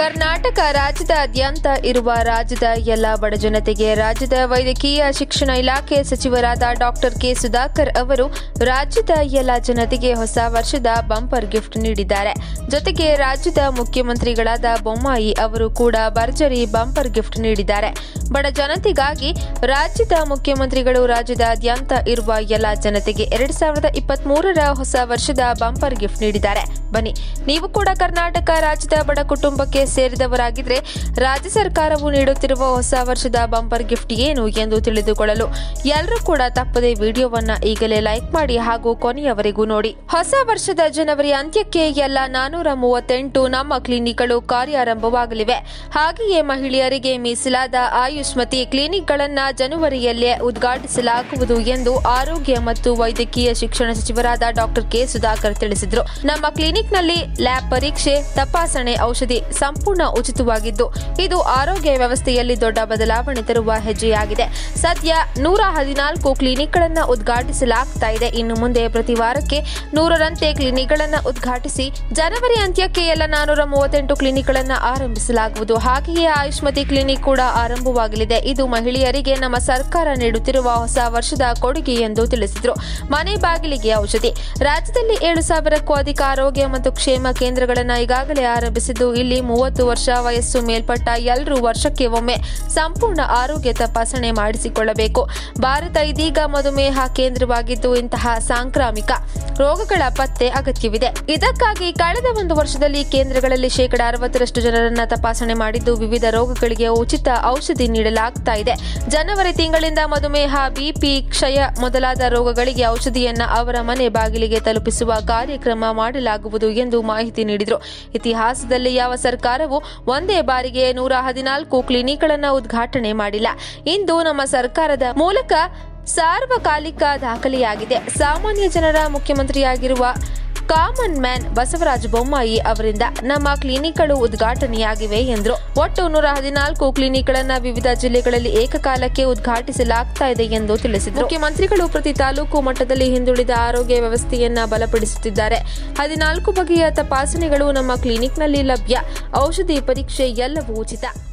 ಕರ್ನಾಟಕ ರಾಜ್ಯದಾದ್ಯಂತ ಇರುವ ರಾಜ್ಯದ ಎಲ್ಲ ಬಡ ಜನತೆಗೆ ರಾಜ್ಯದ ವೈದ್ಯಕೀಯ ಶಿಕ್ಷಣ ಇಲಾಖೆ ಸಚಿವರಾದ ಡಾಕ್ಟರ್ ಕೆ ಸುಧಾಕರ್ ಅವರು ರಾಜ್ಯದ ಎಲ್ಲ ಜನತೆಗೆ ಹೊಸ ವರ್ಷದ ಬಂಪರ್ ಗಿಫ್ಟ್ ನೀಡಿದ್ದಾರೆ ಜೊತೆಗೆ ರಾಜ್ಯದ ಮುಖ್ಯಮಂತ್ರಿಗಳಾದ ಬೊಮ್ಮಾಯಿ ಅವರು ಕೂಡ ಭರ್ಜರಿ ಬಂಪರ್ ಗಿಫ್ಟ್ ನೀಡಿದ್ದಾರೆ ಬಡ ಜನತೆಗಾಗಿ ರಾಜ್ಯದ ಮುಖ್ಯಮಂತ್ರಿಗಳು ರಾಜ್ಯದಾದ್ಯಂತ ಇರುವ ಎಲ್ಲ ಜನತೆಗೆ ಎರಡ್ ಸಾವಿರದ ಇಪ್ಪತ್ತ್ ಮೂರರ ಹೊಸ ವರ್ಷದ ಬಂಪರ್ ಗಿಫ್ಟ್ ನೀಡಿದ್ದಾರೆ ಬನ್ನಿ ನೀವು ಕೂಡ ಕರ್ನಾಟಕ ರಾಜ್ಯದ ಬಡ ಕುಟುಂಬಕ್ಕೆ ಸೇರಿದವರಾಗಿದ್ರೆ ರಾಜ್ಯ ಸರ್ಕಾರವು ನೀಡುತ್ತಿರುವ ಹೊಸ ವರ್ಷದ ಬಂಪರ್ ಗಿಫ್ಟ್ ಏನು ಎಂದು ತಿಳಿದುಕೊಳ್ಳಲು ಎಲ್ಲರೂ ಕೂಡ ತಪ್ಪದೆ ವಿಡಿಯೋವನ್ನ ಈಗಲೇ ಲೈಕ್ ಮಾಡಿ ಹಾಗೂ ಕೊನೆಯವರೆಗೂ ನೋಡಿ ಹೊಸ ವರ್ಷದ ಜನವರಿ ಅಂತ್ಯಕ್ಕೆ ಎಲ್ಲ ನಾನೂರ ಮೂವತ್ತೆಂಟು ನಮ್ಮ ಕ್ಲಿನಿಕ್ಗಳು ಕಾರ್ಯಾರಂಭವಾಗಲಿವೆ ಹಾಗೆಯೇ ಮಹಿಳೆಯರಿಗೆ ಮೀಸಲಾದ ಆಯುಷ್ಮತಿ ಕ್ಲಿನಿಕ್ಗಳನ್ನ ಜನವರಿಯಲ್ಲೇ ಉದ್ಘಾಟಿಸಲಾಗುವುದು ಎಂದು ಆರೋಗ್ಯ ಮತ್ತು ವೈದ್ಯಕೀಯ ಶಿಕ್ಷಣ ಸಚಿವರಾದ ಡಾಕ್ಟರ್ ಕೆ ಸುಧಾಕರ್ ತಿಳಿಸಿದರು ನಮ್ಮ ಕ್ಲಿನಿಕ್ನಲ್ಲಿ ಲ್ಯಾಬ್ ಪರೀಕ್ಷೆ ತಪಾಸಣೆ ಔಷಧಿ ಸಂಪೂರ್ಣ ಉಚಿತವಾಗಿದ್ದು ಇದು ಆರೋಗ್ಯ ವ್ಯವಸ್ಥೆಯಲ್ಲಿ ದೊಡ್ಡ ಬದಲಾವಣೆ ತರುವ ಹೆಜ್ಜೆಯಾಗಿದೆ ಸದ್ಯ ನೂರ ಹದಿನಾಲ್ಕು ಕ್ಲಿನಿಕ್ಗಳನ್ನು ಉದ್ಘಾಟಿಸಲಾಗ್ತಾ ಇದೆ ಇನ್ನು ಮುಂದೆ ಪ್ರತಿ ವಾರಕ್ಕೆ ನೂರರಂತೆ ಕ್ಲಿನಿಕ್ಗಳನ್ನು ಉದ್ಘಾಟಿಸಿ ಜನವರಿ ಅಂತ್ಯಕ್ಕೆ ಎಲ್ಲ ನಾನೂರ ಮೂವತ್ತೆಂಟು ಕ್ಲಿನಿಕ್ಗಳನ್ನು ಆರಂಭಿಸಲಾಗುವುದು ಹಾಗೆಯೇ ಆಯುಷ್ಮತಿ ಕ್ಲಿನಿಕ್ ಕೂಡ ಆರಂಭವಾಗಲಿದೆ ಇದು ಮಹಿಳೆಯರಿಗೆ ನಮ್ಮ ಸರ್ಕಾರ ನೀಡುತ್ತಿರುವ ಹೊಸ ವರ್ಷದ ಕೊಡುಗೆ ಎಂದು ತಿಳಿಸಿದರು ಮನೆ ಬಾಗಿಲಿಗೆ ಔಷಧಿ ರಾಜ್ಯದಲ್ಲಿ ಏಳು ಸಾವಿರಕ್ಕೂ ಅಧಿಕ ಆರೋಗ್ಯ ಮತ್ತು ಕ್ಷೇಮ ಕೇಂದ್ರಗಳನ್ನು ಈಗಾಗಲೇ ಆರಂಭಿಸಿದ್ದು ಇಲ್ಲಿ ಮೂವತ್ತು ವರ್ಷ ವಯಸ್ಸು ಮೇಲ್ಪಟ್ಟ ಎಲ್ಲರೂ ವರ್ಷಕ್ಕೆ ಒಮ್ಮೆ ಸಂಪೂರ್ಣ ಆರೋಗ್ಯ ತಪಾಸಣೆ ಮಾಡಿಸಿಕೊಳ್ಳಬೇಕು ಭಾರತ ಇದೀಗ ಮಧುಮೇಹ ಕೇಂದ್ರವಾಗಿದ್ದು ಇಂತಹ ಸಾಂಕ್ರಾಮಿಕ ರೋಗಗಳ ಪತ್ತೆ ಅಗತ್ಯವಿದೆ ಇದಕ್ಕಾಗಿ ಕಳೆದ ಒಂದು ವರ್ಷದಲ್ಲಿ ಕೇಂದ್ರಗಳಲ್ಲಿ ಶೇಕಡ ಅರವತ್ತರಷ್ಟು ಜನರನ್ನ ತಪಾಸಣೆ ಮಾಡಿದ್ದು ವಿವಿಧ ರೋಗಗಳಿಗೆ ಉಚಿತ ಔಷಧಿ ನೀಡಲಾಗ್ತಾ ಇದೆ ಜನವರಿ ತಿಂಗಳಿಂದ ಮಧುಮೇಹ ಬಿಪಿ ಕ್ಷಯ ಮೊದಲಾದ ರೋಗಗಳಿಗೆ ಔಷಧಿಯನ್ನ ಅವರ ಮನೆ ಬಾಗಿಲಿಗೆ ತಲುಪಿಸುವ ಕಾರ್ಯಕ್ರಮ ಮಾಡಲಾಗುವುದು ಎಂದು ಮಾಹಿತಿ ನೀಡಿದರು ಇತಿಹಾಸದಲ್ಲಿ ಯಾವ ಸರ್ಕಾರವು ಒಂದೇ ಬಾರಿಗೆ ನೂರ ಹದಿನಾಲ್ಕು ಕ್ಲಿನಿಕ್ಗಳನ್ನು ಉದ್ಘಾಟನೆ ಮಾಡಿಲ್ಲ ಇಂದು ನಮ್ಮ ಸರ್ಕಾರದ ಮೂಲಕ ಸಾರ್ವಕಾಲಿಕ ದಾಖಲೆಯಾಗಿದೆ ಸಾಮಾನ್ಯ ಜನರ ಮುಖ್ಯಮಂತ್ರಿಯಾಗಿರುವ ಕಾಮನ್ ಮ್ಯಾನ್ ಬಸವರಾಜ ಬೊಮ್ಮಾಯಿ ಅವರಿಂದ ನಮ್ಮ ಕ್ಲಿನಿಕ್ಗಳು ಉದ್ಘಾಟನೆಯಾಗಿವೆ ಎಂದರು ಒಟ್ಟು ನೂರ ಹದಿನಾಲ್ಕು ಕ್ಲಿನಿಕ್ಗಳನ್ನು ವಿವಿಧ ಜಿಲ್ಲೆಗಳಲ್ಲಿ ಏಕಕಾಲಕ್ಕೆ ಉದ್ಘಾಟಿಸಲಾಗ್ತಾ ಇದೆ ಎಂದು ತಿಳಿಸಿದರು ಮುಖ್ಯಮಂತ್ರಿಗಳು ಪ್ರತಿ ತಾಲೂಕು ಮಟ್ಟದಲ್ಲಿ ಹಿಂದುಳಿದ ಆರೋಗ್ಯ ವ್ಯವಸ್ಥೆಯನ್ನ ಬಲಪಡಿಸುತ್ತಿದ್ದಾರೆ ಹದಿನಾಲ್ಕು ಬಗೆಯ ತಪಾಸಣೆಗಳು ನಮ್ಮ ಕ್ಲಿನಿಕ್ನಲ್ಲಿ ಲಭ್ಯ ಔಷಧಿ ಪರೀಕ್ಷೆ ಎಲ್ಲವೂ ಉಚಿತ